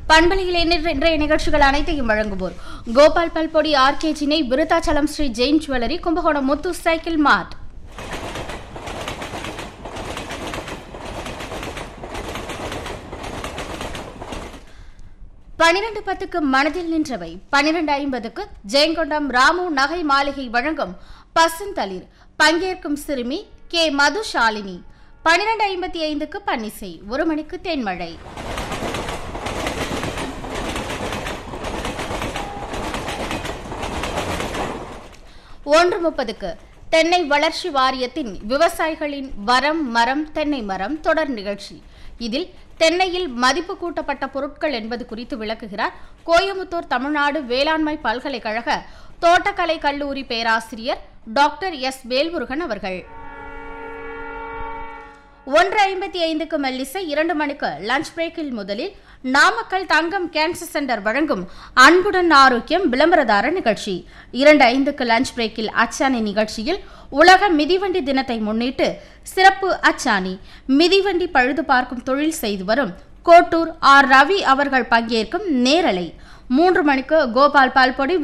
பண்பலையில் இன்று- இன்றைய நிகழ்ச்சிகள் அனைத்தையும் வழங்குவோர் கோபால் பல்பொடி ஆர்கேஜினை Virudhachalam Shri Jain jewellery Kumbakonam Muthu cycle mart பனிரெண்டு பத்துக்கு மனதில் நின்றவை பனிரெண்டு ஐம்பதுக்கு ஜெயங்கொண்டம் ராமு நகை மாளிகை வழங்கும் பசுந்தளிர் பங்கேற்கும் சிறுமி கே மதுஷாலினி பனிரெண்டு ஐம்பத்தி ஐந்துக்கு பன்னிசை ஒரு மணிக்கு தென்மழை ஒன்று முப்பதுக்கு தென்னை வளர்ச்சி வாரியத்தின் விவசாயிகளின் வரம் மரம் தென்னை மரம் தொடர் நிகழ்ச்சி இதில் தென்னையில் மதிப்பு கூட்டப்பட்ட பொருட்கள் என்பது குறித்து விளக்குகிறார் கோயமுத்தூர் தமிழ்நாடு வேளாண்மை பல்கலைக்கழக தோட்டக்கலை கல்லூரி பேராசிரியர் டாக்டர் எஸ் வேல்முருகன் அவர்கள் ஒன்று ஐம்பத்தி ஐந்துக்கு மெல்லிசை இரண்டு மணிக்கு லஞ்ச் பிரேக்கில் முதலில் நாமக்கல் தங்கம் கேன்சர் சென்டர் வழங்கும் அன்புடன் ஆரோக்கியம் விளம்பரதார நிகழ்ச்சி இரண்டு ஐந்துக்கு லஞ்ச் பிரேக்கில் அச்சானி நிகழ்ச்சியில் உலக மிதிவண்டி தினத்தை முன்னிட்டு சிறப்பு அச்சானி மிதிவண்டி பழுது பார்க்கும் தொழில் செய்து வரும் கோட்டூர் ஆர் ரவி அவர்கள் பங்கேற்கும் நேரலை மூன்று மணிக்கு கோபால் பால்பொடி